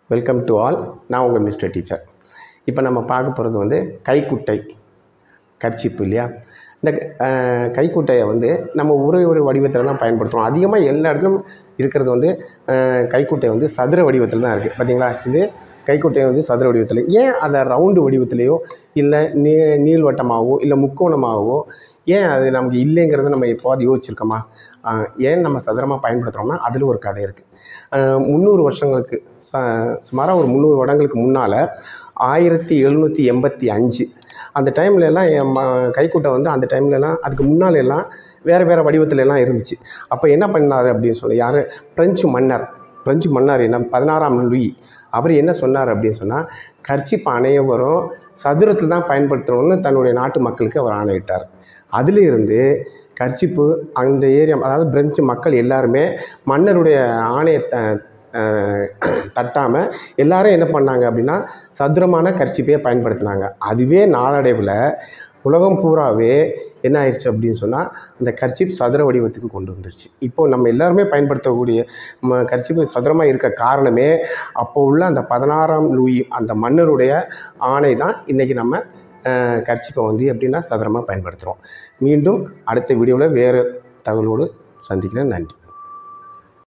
welcome to all நான் உங்கள் mister teacher இப்போ நம்ம பார்க்க போகிறது வந்து கைக்குட்டை கர்ச்சிப்பு இல்லையா இந்த அஹ், கைக்குட்டையை வந்து நம்ம ஒரு ஒரு வடிவத்தில் தான் பயன்படுத்துகிறோம் அதிகமாக எல்லா இடத்துலையும் இருக்கிறது வந்து அஹ், கைக்குட்டை வந்து சதுர வடிவத்தில் தான் இருக்குது பார்த்தீங்களா இது கைக்குட்டை வந்து சதுர வடிவத்தில் ஏன் அதை ரவுண்டு வடிவத்திலையோ இல்லை நீ நீள்வட்டமாகவோ இல்லை முக்கோணமாகவோ ஏன் அது நமக்கு இல்லைங்கிறத நம்ம எப்போது யோசிச்சிருக்கோமா அஹ், ஏன் நம்ம சதுரமாக பயன்படுத்துகிறோம்னா அதில் ஒரு கதை இருக்குது முந்நூறு வருஷங்களுக்கு ச சுமாராக ஒரு முந்நூறு வருடங்களுக்கு முன்னால் ஆயிரத்தி எழுநூற்றி எண்பத்தி அஞ்சு அந்த டைம்ல எல்லாம் என் ம கைக்குட்டை வந்து அந்த டைம்ல எல்லாம் அதுக்கு முன்னால எல்லாம் வேறு வேறு வடிவத்துல எல்லாம் இருந்துச்சு அப்போ என்ன பண்ணார் அப்படின்னு சொல்லி யார் பிரெஞ்சு மன்னர் பிரெஞ்சு மன்னர் என்ன பதினாறாம் லூயி அவர் என்ன சொன்னார் அப்படின்னு சொன்னால் கர்ச்சிப் அனைவரும் சதுரத்தில் தான் பயன்படுத்தணும்னு தன்னுடைய நாட்டு மக்களுக்கு அவர் ஆணையிட்டார் அதிலிருந்து கர்ச்சிப்பு அந்த ஏரியா அதாவது பிரெஞ்சு மக்கள் எல்லாருமே மன்னருடைய ஆணையத்தை தட்டாமல் எல்லாரும் என்ன பண்ணாங்க அப்படின்னா சதுரமான கர்ச்சிப்பையே பயன்படுத்தினாங்க அதுவே நாளடைவில் உலகம் பூராவே என்ன ஆயிடுச்சு அப்படின்னு சொன்னால் அந்த கர்ச்சிப் சதுர வடிவத்துக்கு கொண்டு வந்துருச்சு இப்போ நம்ம எல்லாருமே பயன்படுத்தக்கூடிய ம கர்ச்சிப்பு சதுரமாக இருக்க காரணமே அப்போ உள்ள அந்த பதினாறாம் லூயி அந்த மன்னருடைய ஆணை தான் இன்றைக்கி நம்ம அஹ், கர்ச்சிப்பை வந்து எப்படின்னா சதுரமாக பயன்படுத்துகிறோம் மீண்டும் அடுத்த வீடியோவில் வேறு தகவலோடு சந்திக்கிறேன் நன்றி